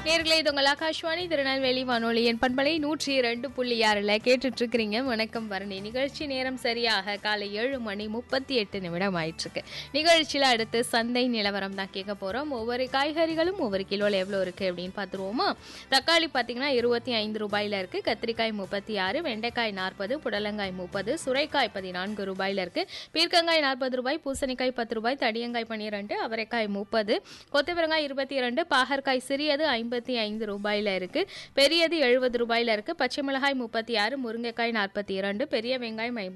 நேர்களே இது உங்கள் ஆகாஷ்வாணி திருநெல்வேலி வானொலியின் பண்பலை நூற்றி இரண்டு புள்ளி ஆறில் கேட்டுட்டு இருக்கிறீங்க வணக்கம் வரணி நிகழ்ச்சி நேரம் சரியாக காலை ஏழு மணி முப்பத்தி எட்டு நிமிடம் ஆயிட்டிருக்கு நிகழ்ச்சியில் அடுத்து சந்தை நிலவரம் தான் கேட்க போகிறோம் ஒவ்வொரு காய்கறிகளும் ஒவ்வொரு கிலோவில் எவ்வளோ இருக்குது அப்படின்னு பார்த்துருவோமா தக்காளி பார்த்தீங்கன்னா இருபத்தி ஐந்து ரூபாயில் இருக்குது கத்திரிக்காய் முப்பத்தி ஆறு வெண்டைக்காய் நாற்பது புடலங்காய் முப்பது சுரைக்காய் பதினான்கு ரூபாயில் இருக்குது பீர்க்கங்காய் நாற்பது ரூபாய் பூசணிக்காய் பத்து ரூபாய் தடியங்காய் பன்னிரெண்டு அவரைக்காய் முப்பது கொத்தவரங்காய் இருபத்தி இரண்டு பாகற்காய் சிறியது ஐம்பத்தி ஐந்து ரூபாயில இருக்கு பெரியது எழுபது ரூபாயில இருக்கு பச்சை மிளகாய் முப்பத்தி ஆறு முருங்கைக்காய் நாற்பத்தி இரண்டு பெரிய வெங்காயம் ஐம்பத்தி